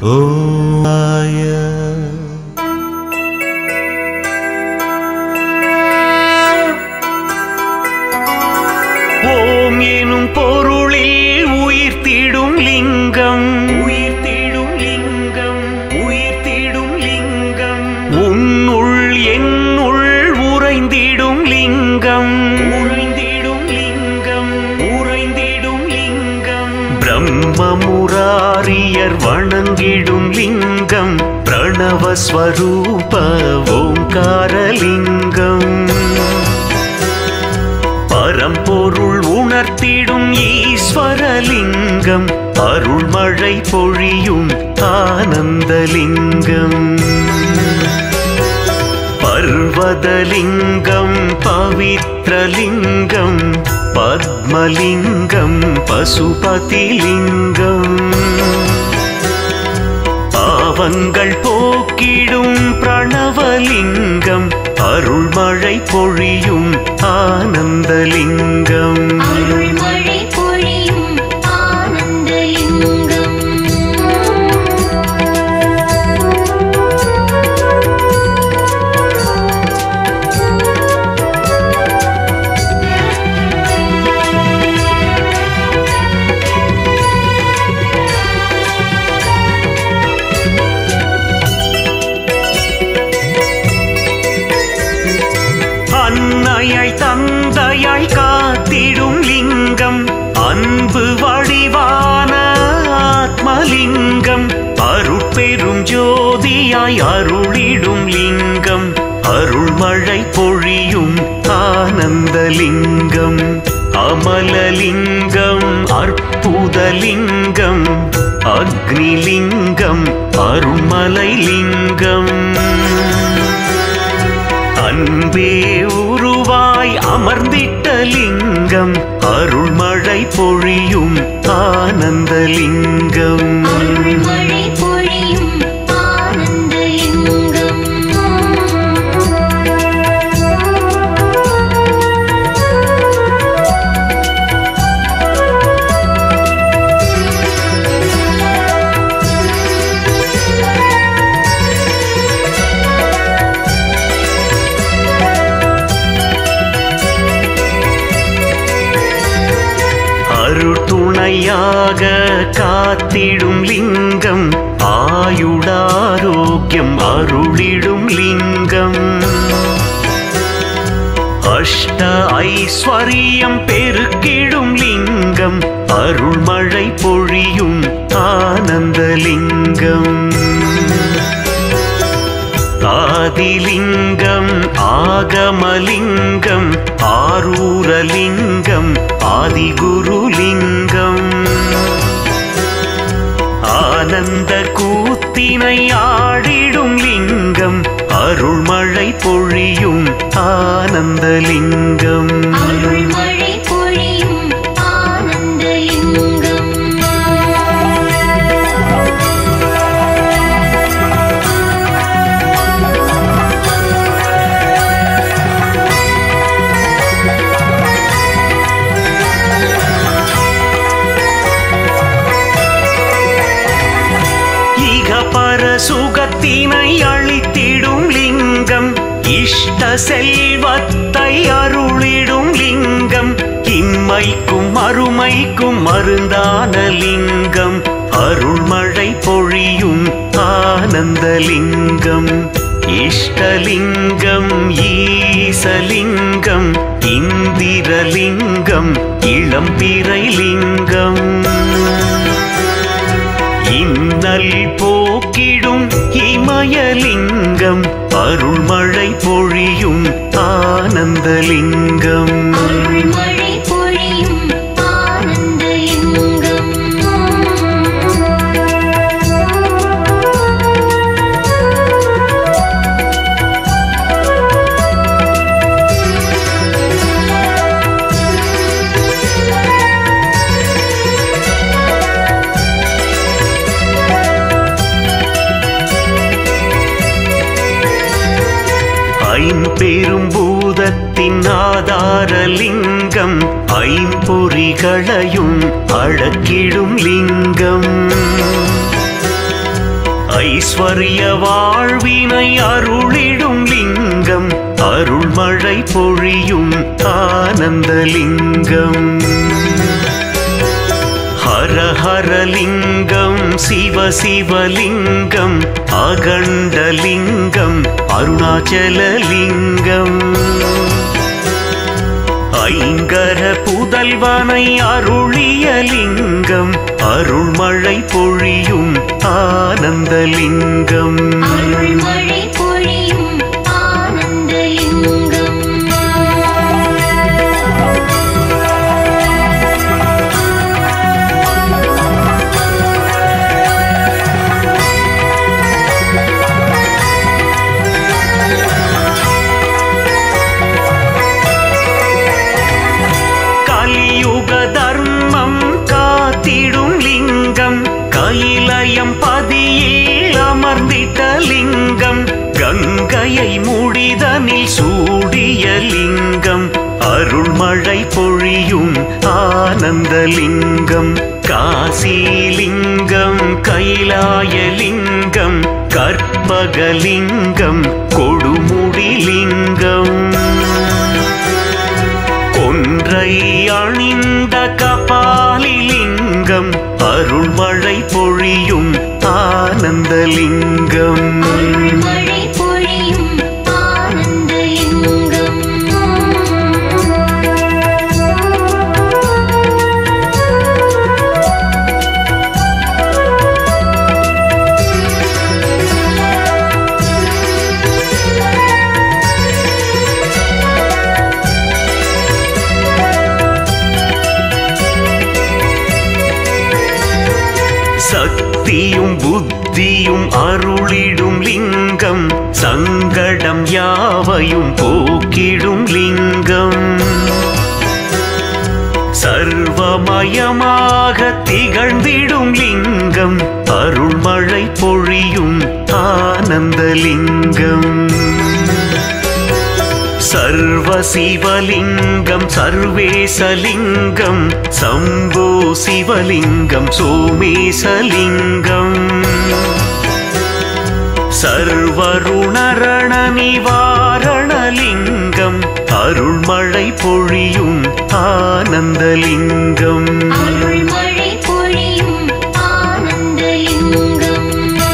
ஓமாய ஓம் எனும் பொருளில் உயிர்த்திடும் லிங்கம் உயிர்த்திடும் லிங்கம் உயிர்த்திடும் லிங்கம் உன்னுள் என்னுள் உறைந்திடும் லிங்கம் உறைந்திடும் லிங்கம் உறைந்திடும் லிங்கம் பிரம்மமுராரியர் வணங்கிடும் லிங்கம் பிரணவஸ்வரூப ஓங்காரலிங்கம் பரம்பொருள் உணர்த்திடும் ஈஸ்வரலிங்கம் அருள்மழை பொழியும் ஆனந்தலிங்கம் பர்வதலிங்கம் பவித்ரலிங்கம் பத்மலிங்கம் பசுபதிலிங்கம் பாவங்கள் போக்கிடும் பிரணவலிங்கம் அருள்மழை பொழியும் ஆனந்தலிங்கம் அருள்மழை பொழியும் ஆனந்தலிங்கம் அன்னையாய் தந்தையாய் காத்திடும் லிங்கம் அன்பு வடிவான ஆத்மலிங்கம் அருட்பெரும் ஜோதியாய் அருளிடும் லிங்கம் அருள்மழை பொழியும் ஆனந்தலிங்கம் அமலலிங்கம் அற்புதலிங்கம் அக்னிலிங்கம் அருள்மலை லிங்கம் அன்பே உருவாய் அமர்ந்திட்ட லிங்கம் அருள்மழை பொழியும் ஆனந்தலிங்கம் அருள்மழை பொழியும் ஆனந்தலிங்கம் அருட்டுணையாக காத்திடும் லிங்கம் ஆயுடாரோக்கியம் அருளிடும் லிங்கம் அஷ்ட ஐஸ்வரியம் பெருக்கிடும் லிங்கம் அருள்மழை பொழியும் ஆனந்தலிங்கம் ஆதிலிங்கம் ஆகமலிங்கம் ஆரூரலிங்கம் ஆதிகுருலிங்கம் ஆனந்த கூத்தினை ஆடிடும் லிங்கம் அருள்மழை பொழியும் ஆனந்தலிங்கம் அருள்மழை பொழியும் ஆனந்தலிங்கம் இகபர சுகத்தினை அளித்திடும் லிங்கம் இஷ்ட செல்வத்தை அருளிடும் லிங்கம் இம்மைக்கும் அருமைக்கும் மருந்தான லிங்கம் அருள்மழை பொழியும் ஆனந்தலிங்கம் இஷ்டலிங்கம் ஈசலிங்கம் இந்திரலிங்கம் இளம்பிறை லிங்கம் இன்னல் போக்கிடும் இமயலிங்கம் அருள்மழை பொழியும் ஆனந்தலிங்கம் அருள்மழை பொழியும் ஆனந்தலிங்கம் ஐம்பெரும் பூதத்தின் ஆதாரலிங்கம் ஐம்பொறிகளையும் அடக்கிடும் லிங்கம் ஐஸ்வர்ய வாழ்வினை அருளிடும் லிங்கம் அருள்மழை பொழியும் ஆனந்தலிங்கம் ஹர ஹரலிங்கம் சிவ சிவலிங்கம் அகண்டலிங்கம் அருணாச்சலலிங்கம் ஐங்கர புதல்வனை அருளிய லிங்கம் அருள்மழை பொழியும் ஆனந்தலிங்கம் அருள்மழை பொழியும் ஆனந்தலிங்கம் கலியுக தர்மம் காத்திடும் லிங்கம் கைலயம் பதியில் அமர்ந்திட்ட லிங்கம் கங்கையை முடிதனில் சூடிய லிங்கம் அருள்மழை பொழியும் ஆனந்தலிங்கம் காசிலிங்கம் கைலாயலிங்கம் கற்பகலிங்கம் கொடுமுடிலிங்கம் கொன்றை அணிந்த கபாலிலிங்கம் அருள்மழை பொழியும் ஆனந்தலிங்கம் அருள்மழை பொழியும் ஆனந்தலிங்கம் சக்தியும் புத்தியும் அருளிடும் லிங்கம் சங்கடம் யாவையும் போக்கிடும் லிங்கம் சர்வமயமாக திகழ்ந்திடும் லிங்கம் அருள்மழை பொழியும் ஆனந்தலிங்கம் சர்வ சிவலிங்கம் சர்வேசலிங்கம் சம்போ சிவலிங்கம் சோமேசலிங்கம் சர்வருணரண நிவாரணலிங்கம் அருள்மழை பொழியும் ஆனந்தலிங்கம் அருள்மழை பொழியும் ஆனந்தலிங்கம்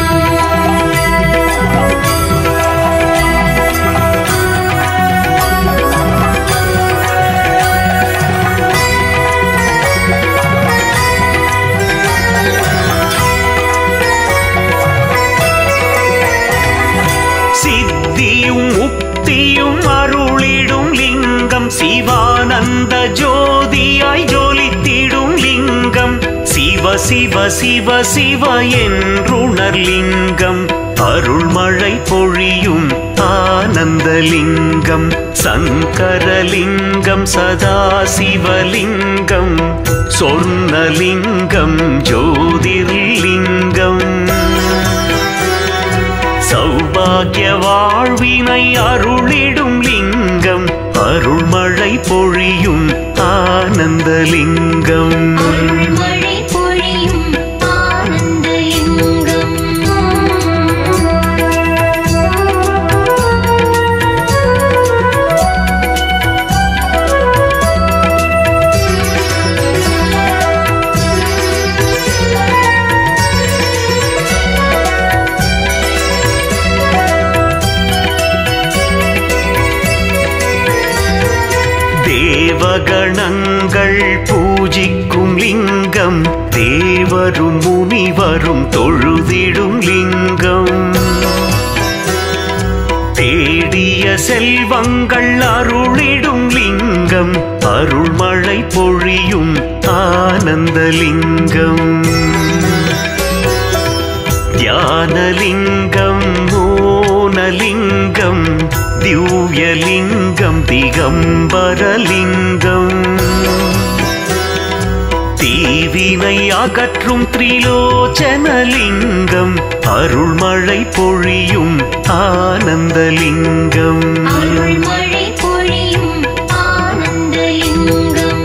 சித்தியும் முக்தியும் அருளிடும் லிங்கம் சிவானந்த ஜோதியாய் ஜோலித்திடும் லிங்கம் சிவ சிவ சிவ சிவ என்றுணர் லிங்கம் அருள்மழை பொழியும் ஆனந்தலிங்கம் சங்கரலிங்கம் சதாசிவலிங்கம் சொர்ணலிங்கம் ஜோதிர்லிங்கம் சௌபாகிய வாழ்வினை அருளிடும் லிங்கம் அருள்மழை பொழியும் ஆனந்தலிங்கம் அருள்மழை பொழியும் ஆனந்தலிங்கம் தேவகணங்கள் பூஜிக்கும் லிங்கம் தேவரும் முனிவரும் தொழுதிடும் லிங்கம் தேடிய செல்வங்கள் அருளிடும் லிங்கம் அருள்மழை பொழியும் ஆனந்தலிங்கம் தியானலிங்கம் மோனலிங்கம் திவ்யலிங்கம் திகம்பரலிங்கம் தீவினை அகற்றும் திரிலோச்சனலிங்கம் அருள்மழை பொழியும் ஆனந்தலிங்கம் அருள்மழை பொழியும் ஆனந்தலிங்கம்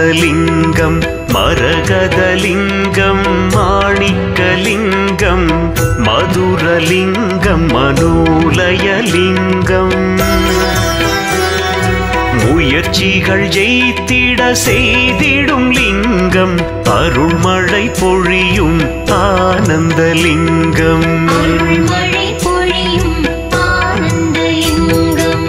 ஆனந்தலிங்கம் மரகதலிங்கம் மாணிக்கலிங்கம் மதுரலிங்கம் மனோலயலிங்கம் முயற்சிகள் ஜெயித்திட செய்திடும் லிங்கம் அருள்மழை பொழியும் ஆனந்தலிங்கம் அருள்மழை பொழியும் ஆனந்த லிங்கம்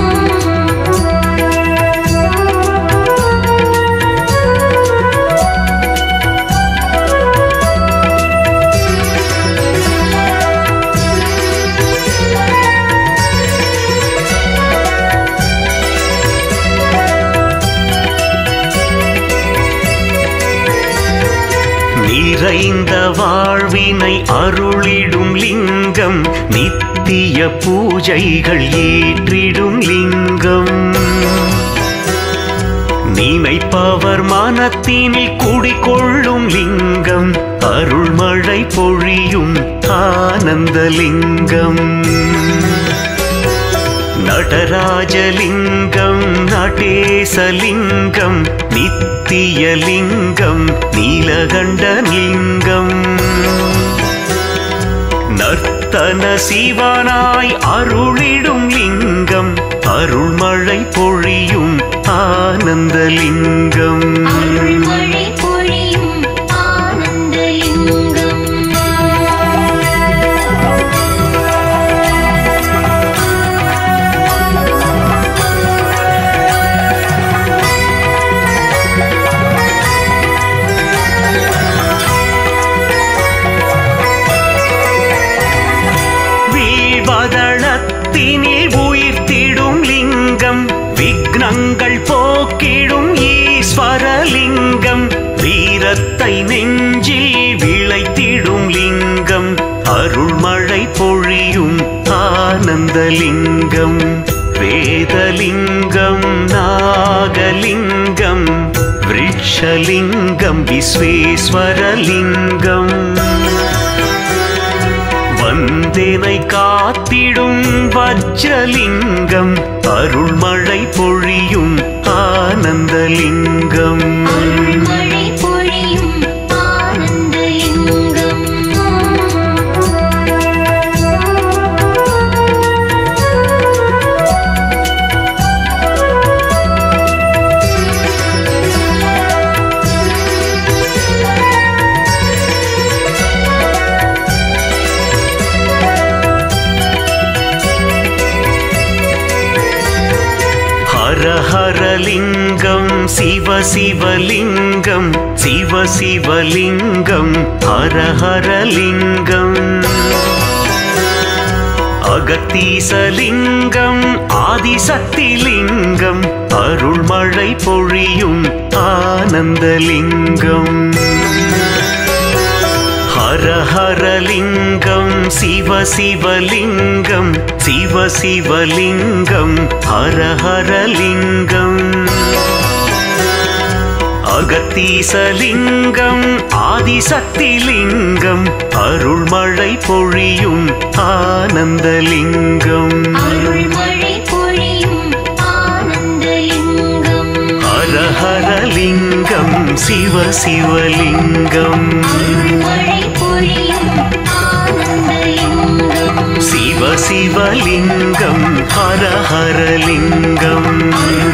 நிறைந்த வாழ்வினை அருளிடும் லிங்கம் நித்திய பூஜைகள் ஏற்றிடும் லிங்கம் நினைப்பவர் மனத்தினில் குடிகொள்ளும் லிங்கம் அருள்மழை பொழியும் ஆனந்தலிங்கம் நடராஜலிங்கம் நடேசலிங்கம் நித்தியலிங்கம் நீலகண்டலிங்கம் நர்த்தன சிவனாய் அருளிடும் லிங்கம் அருள்மழை பொழியும் ஆனந்தலிங்கம் அருள்மழை பொழியும் ஆனந்த லிங்கம் வீழ்வதளத்தினில் உயிர்த்திடும் லிங்கம் விக்னங்கள் போக்கிடும் ஈஸ்வரலிங்கம் வீரத்தை நெஞ்சில் விளைத்திடும் லிங்கம் அருள்மழை பொழியும் ஆனந்தலிங்கம் வேதலிங்கம் நாகலிங்கம் விருட்சலிங்கம் விஸ்வேஸ்வரலிங்கம் வந்தேனை காத்திடும் வஜ்ரலிங்கம் அருள்மழை பொழியும் ஆனந்தலிங்கம் அருள்மழை பொழியும் ஆனந்த லிங்கம் ஹர ஹரலிங்கம் சிவ சிவலிங்கம் சிவ சிவலிங்கம் ஹர ஹரலிங்கம் அகத்தீசலிங்கம் ஆதிசக்திலிங்கம் அருள்மழை பொழியும் ஆனந்தலிங்கம் ஹர ஹரலிங்கம் சிவ சிவலிங்கம் சிவ சிவலிங்கம் ஹர ஹரலிங்கம் அகத்தீசலிங்கம் ஆதிசக்திலிங்கம் அருள்மழை பொழியும் ஆனந்தலிங்கம் அருள்மழை பொழியும் ஆனந்த லிங்கம் ஹர ஹரலிங்கம் சிவ சிவலிங்கம் அருள்மழை பொழியும் ஆனந்த லிங்கம் சிவ சிவலிங்கம் ஹர ஹரலிங்கம் அருள்மழை